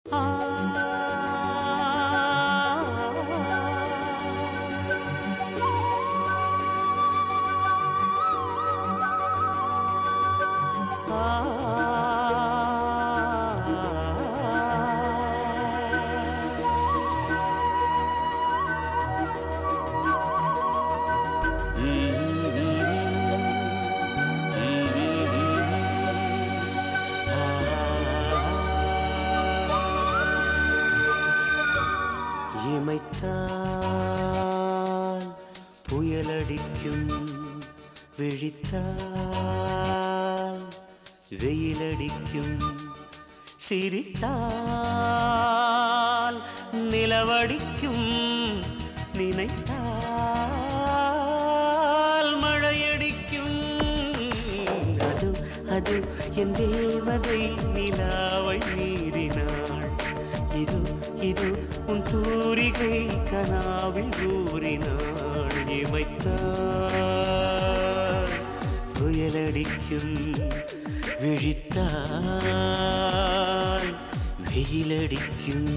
இமைத்தால் புயலடிக்கும் விழித்தால் வெயிலடிக்கும் சிரித்தால் நிலவடிக்கும் நினைத்தால் மழையடிக்கும் அது அது என் தேவதை நிலாவை மீறினாள் இது இது உன் தூரிகை கனாவில் ஊறினாள் இமைத்தாள் புயலடிக்கும் விழித்தாள் வெயிலடிக்கும்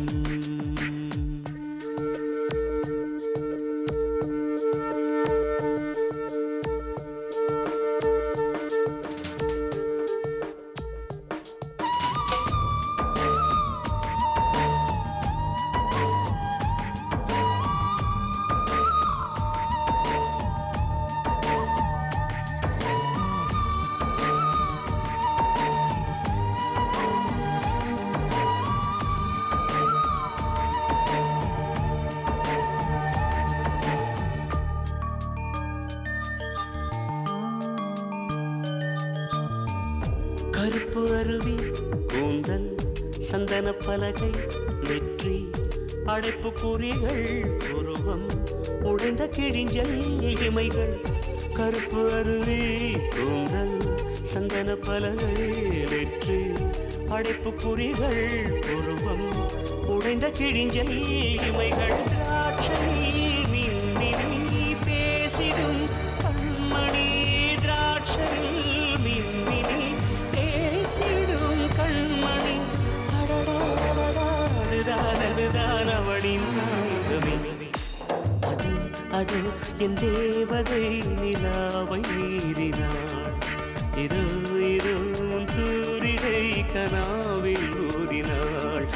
கருப்பு அருவி கூந்தல் சந்தன பலகை வெற்றி அடைப்பு குறிகள் உருவம் உடைந்த கிழிஞ்சல் இமைகள் கருப்பு அருவி கூந்தல் சந்தன பலகை வெற்றி அடைப்பு குறிகள் உருவம் உடைந்த கிழிஞ்சல் இமைகள் திராட்சை மின்மினி பேசிடும் கண்மணி திராட்சை மின்மினி பேசிடும் கண்மணி அடடா அதுதான் அதுதான் அவளின் நாயகமே அது அது என் தேவதை நிலாவை மீறினாள் இது இது உன் தூரிகை கனாவில் ஊறினாள்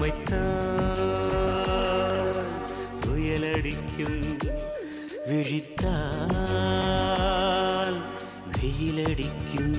இமைத்தாள் புயலடிக்கும் விழித்தால் வெயிலடிக்கும்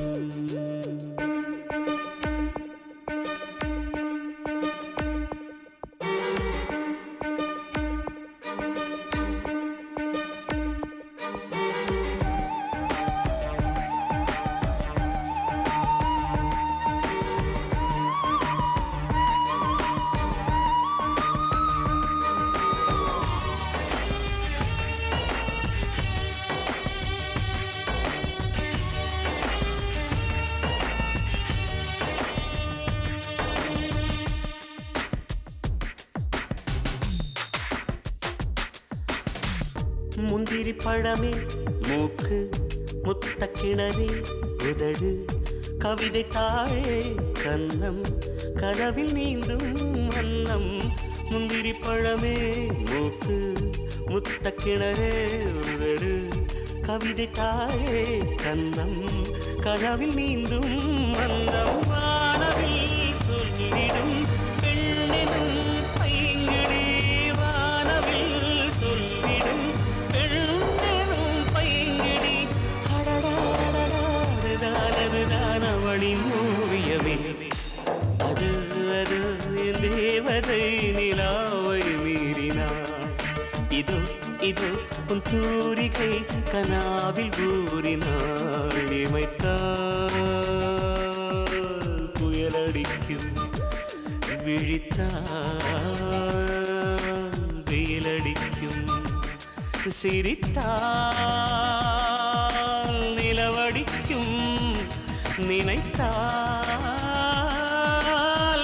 முந்திரி பழமே மூக்கு முத்த கிணறே உதடு கவிதை தாழே கன்னம் கனவில் நீந்தும் வண்ணம் முந்திரி பழமே மூக்கு முத்த கிணறே உதடு கவிதை தாழே கன்னம் கனவில் நீந்தும் வண்ணம் வானவில் சொல்லிடும் பெண்ணெனும் பைங்கிடே வானவில் சொல்லிடும் பெண்ணெனும் பைங்கிடி அடடாடடாடுதான் அவளின் ஓவியமே அது அது என் தேவதை நிலாவை மீறினாள் இது இது உன் தூரிகை கனாவில் ஊறினாள் இமைத்தாள் புயலடிக்கும் விழித்தாள் வெயிலடிக்கும் சிரித்தால் நிலவடிக்கும் நினைத்தால்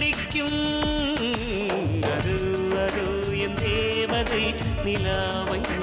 மழையடிக்கும் அது அது என் தேவதை நிலாவை